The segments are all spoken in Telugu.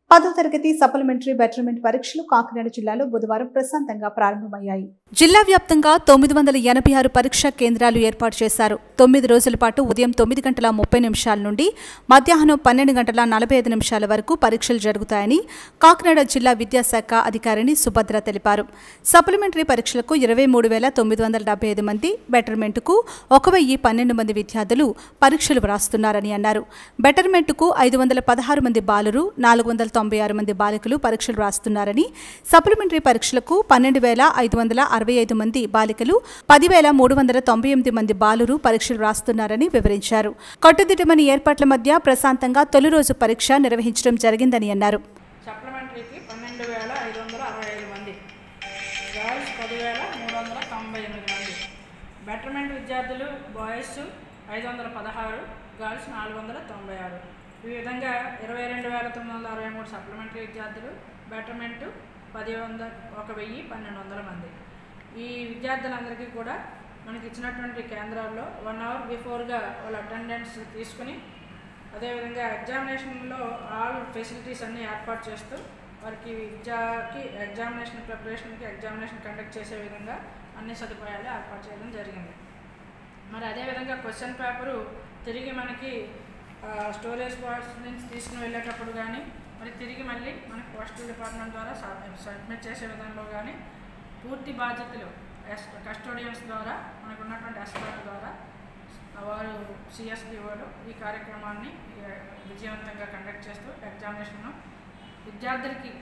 పదో తరగతి సప్లిమెంటరీ బెటర్మెంట్ పరీక్షలు కాకినాడ జిల్లాలో బుధవారం ప్రశాంతంగా ప్రారంభమయ్యాయి జిల్లా వ్యాప్తంగా తొమ్మిది వందల ఎనభై ఆరు పరీక్షా కేంద్రాలు ఏర్పాటు చేశారు తొమ్మిది రోజుల పాటు ఉదయం తొమ్మిది గంటల ముప్పై నిమిషాల నుండి మధ్యాహ్నం పన్నెండు గంటల నలభై ఐదు నిమిషాల వరకు పరీక్షలు జరుగుతాయని కాకినాడ జిల్లా విద్యాశాఖ అధికారిని సుభద్ర తెలిపారు సప్లిమెంటరీ పరీక్షలకు ఇరవై మూడు వేల తొమ్మిది వందల డెబ్బై ఐదు మంది బెటర్మెంట్కు ఒక వెయ్యి పన్నెండు మంది విద్యార్థులు పరీక్షలు వ్రాస్తున్నారని అన్నారు బెటర్మెంట్కు ఐదు వందల పదహారు మంది బాలురు నాలుగు వందల తొంభై ఆరు మంది బాలికలు పరీక్షలు రాస్తున్నారని సప్లిమెంటరీ పరీక్షలకు పన్నెండు వేల ఐదు వందల అరవై ఐదు మంది బాలికలు పదివేల మూడు వందల తొంభై ఎనిమిది మంది బాలురు పరీక్షలు రాస్తున్నారని వివరించారు కట్టుదిట్టమని ఏర్పాట్ల మధ్య ప్రశాంతంగా తొలి రోజు పరీక్ష నిర్వహించడం జరిగిందని అన్నారు సప్లిమెంటరీకి పన్నెండు వేల ఐదు వందల అరవై ఐదు మంది గర్ల్స్ పదివేల మూడు వందల తొంభై ఎనిమిది మంది బెటర్మెంట్ విద్యార్థులు బాయ్స్ ఐదు వందల పదహారు గర్ల్స్ నాలుగు వందల తొంభై ఆరు ఈ విధంగా ఇరవై రెండు వేల తొమ్మిది వందల అరవై మూడు సప్లిమెంటరీ విద్యార్థులు బెటర్మెంట్ పది వంద ఒక వెయ్యి పన్నెండు వందల మంది ఈ విద్యార్థులందరికీ కూడా మనకి ఇచ్చినటువంటి కేంద్రాల్లో వన్ అవర్ బిఫోర్గా వాళ్ళ అటెండెన్స్ తీసుకుని అదేవిధంగా ఎగ్జామినేషన్లో ఆల్ ఫెసిలిటీస్ అన్నీ ఏర్పాటు చేస్తూ వారికి విద్యకి ఎగ్జామినేషన్ ప్రిపరేషన్కి ఎగ్జామినేషన్ కండక్ట్ చేసే విధంగా అన్ని సదుపాయాలు ఏర్పాటు చేయడం జరిగింది మరి అదేవిధంగా క్వశ్చన్ పేపరు తిరిగి మనకి ఆ, స్టోరేజ్ బాక్స్ నుంచి తీసుకుని వెళ్ళేటప్పుడు కానీ మరి తిరిగి మళ్ళీ మనకి పోస్టల్ డిపార్ట్మెంట్ ద్వారా సబ్- సబ్మిట్ చేసే విధంలో కానీ పూర్తి బాధ్యతలు ఎస్ కస్టోడియన్స్ ద్వారా మనకు ఉన్నటువంటి ఎస్కాట్ ద్వారా వారు సిఎస్డిఓలు ఈ కార్యక్రమాన్ని ఆ, విజయవంతంగా కండక్ట్ చేస్తూ ఎగ్జామినేషన్ను విద్యార్థులకి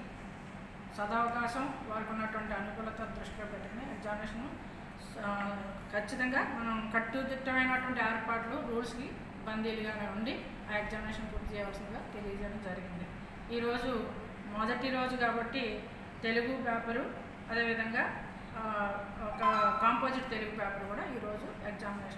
సదవకాశం వారికి ఉన్నటువంటి అనుకూలత దృష్టిలో పెట్టుకుని ఎగ్జామినేషన్ ఖచ్చితంగా మనం కట్టుదిట్టమైనటువంటి ఏర్పాట్లు రూల్స్కి బందీలుగానే ఉండి ఆ ఎగ్జామినేషన్ పూర్తి చేయవలసిందిగా తెలియజేయడం జరిగింది ఈరోజు మొదటి రోజు కాబట్టి తెలుగు పేపరు అదేవిధంగా ఆ, ఒక కాంపోజిట్ తెలుగు పేపర్ కూడా ఈరోజు ఎగ్జామినేషన్